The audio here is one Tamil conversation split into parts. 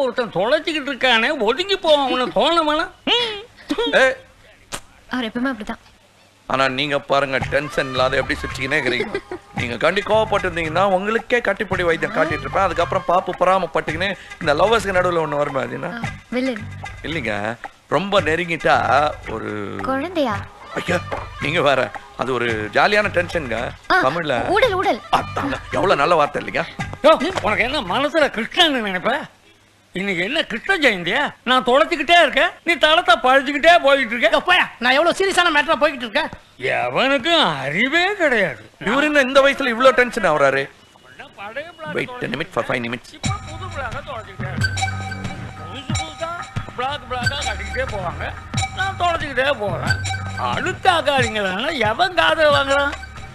ஒருத்தன் தொலைச்சிக்கிட்டு இருக்கானே ஒதுங்கி போவான் அவனை தோண வேணாம் ஏ அவர் எப்பவுமே அப்படிதான் ஆனா நீங்க பாருங்க டென்ஷன் இல்லாத எப்படி சிரிச்சுக்கினே இருக்கிறீங்க நீங்க கண்டி கோவப்பட்டிருந்தீங்கன்னா உங்களுக்கே கட்டிப்படி வைத்தியம் காட்டிட்டு இருப்பேன் அதுக்கப்புறம் பாப்பு பராமப்பட்டுக்கின்னு இந்த லவ்வர்ஸ்க்கு நடுவுல ஒண்ணு வருமே அது என்ன வில்லன் இல்லைங்க ரொம்ப நெருங்கிட்டா ஒரு குழந்தையா ஐயா நீங்க வேற அது ஒரு ஜாலியான டென்ஷனுங்க ஆ, தமிழ்ல ஊடல் ஊடல் அதாங்க எவ்வளவு நல்ல வார்த்தை இல்லைங்க யோ, உனக்கு என்ன மனசுல கிருஷ்ணன் நினைப்ப இன்னைக்கு என்ன கிருஷ்ண ஜெயந்தியா நான் தொலைச்சிக்கிட்டே இருக்கேன் நீ தளத்தை பழிச்சுக்கிட்டே போயிட்டு இருக்க போயா நான் எவ்வளவு சீரியஸான மேட்டரா போய்கிட்டு இருக்கேன் எவனுக்கும் அறிவே கிடையாது இவரு என்ன இந்த வயசுல இவ்வளவு டென்ஷன் ஆகுறாரு பழைய block wait ten minute for five minutes இப்போ புது பிளாக தொலைச்சிக்கிட்டே இருக்கேன். புதுசு புதுசா பிளாக் பிளாக்கா கட்டிக்கிட்டே போவாங்க நான் தொலைச்சிக்கிட்டே போறேன் அழுத்தாக்காதீங்களா எவன் காதை வாங்குறான்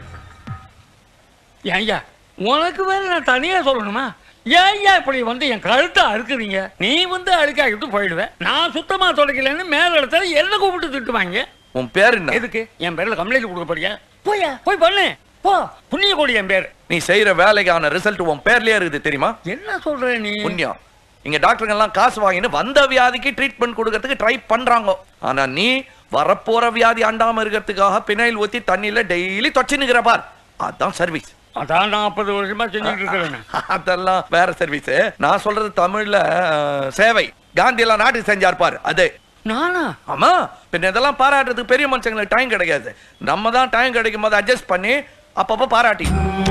ஏய்யா உனக்கு வேற நான் தனியா சொல்லணுமா ஏய்யா இப்படி வந்து என் கழுத்தை அறுக்குறீங்க நீ வந்து அழுக்காக்கிட்டு போயிடுவேன் நான் சுத்தமா தொலைக்கலன்னு மேல இடத்துல என்ன கூப்பிட்டு திட்டுவாங்க உன் பேர் என்ன எதுக்கு என் பேர்ல கம்ப்ளைண்ட் கொடுக்க போறியா போயா போய் பண்ணு போ புண்ணிய கோடி என் பேர் நீ செய்யற வேலைக்கான ரிசல்ட் உன் பேர்லயே இருக்குது தெரியுமா என்ன சொல்ற நீ புண்ணியம் இங்க டாக்டருங்க எல்லாம் காசு வாங்கின்னு வந்த வியாதிக்கு ட்ரீட்மெண்ட் கொடுக்கறதுக்கு ட்ரை பண்றாங்க ஆனா நீ வரப்போற வியாதி அண்டாம இருக்கிறதுக்காக பினைல் ஊத்தி தண்ணியில டெய்லி தொச்சுன்னுக்கிற பார் அதான் சர்வீஸ் அதான் நாற்பது வருஷமா செஞ்சுட்டு இருக்கிறேன் அதெல்லாம் வேற சர்வீஸ் நான் சொல்றது தமிழ்ல அஹ், சேவை காந்தி எல்லாம் நாட்டுக்கு செஞ்சார் பாரு அது நானா ஆமா பின்ன இதெல்லாம் பாராட்டுறதுக்கு பெரிய மனுஷங்களுக்கு டைம் கிடைக்காது நம்ம தான் டைம் கிடைக்கும் போது அட்ஜஸ்ட் பண்ணி அப்பப்போ பாராட்டி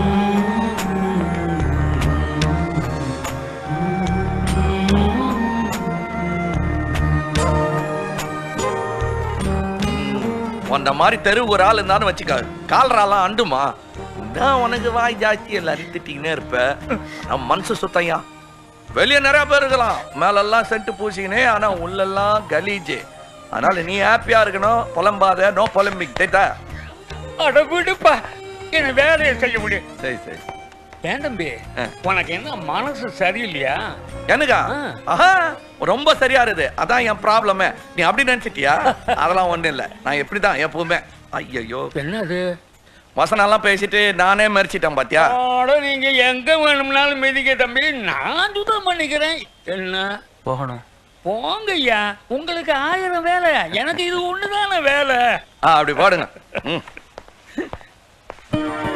உன்ன மாதிரி தெரு ஒரு ஆள் இருந்தாலும் வச்சுக்க கால்ராலாம் அண்டுமா நான் உனக்கு வாய் ஜாஸ்தி எல்லாரும் திட்டிக்கினே இருப்ப நம்ம மனசு சுத்தையா வெளியே நிறைய பேர் இருக்கலாம் மேலெல்லாம் சென்ட் பூசிக்கினே ஆனா உள்ளெல்லாம் கலீஜு அதனால நீ ஹாப்பியா இருக்கணும் புலம்பாத நோ புலம்பிக் தேட்டா அட விடுப்பா என்ன வேலையை செய்ய முடியும் சரி சரி ஏன் தம்பி ஆ. உனக்கு என்ன மனசு சரியில்லையா எனக்கா ஆ. ஆஹா ரொம்ப சரியா இருக்குது அதான் என் ப்ராப்ளமே நீ அப்படி நினைச்சிட்டியா அதெல்லாம் ஒண்ணும் இல்ல நான் எப்படிதான் எப்பவுமே ஐயோ என்னது வசனம்லாம் பேசிட்டு நானே மறிச்சிட்டேன் பாத்தியா அட நீங்க எங்க வேணும்னாலும் மிதிக்க தம்பி நான் சுத்தம் பண்ணிக்கிறேன் என்ன போகணும் போங்க ஐயா உங்களுக்கு ஆயிரம் வேலை எனக்கு இது ஒண்ணுதானே வேலை ஆ அப்படி பாடுங்க ம்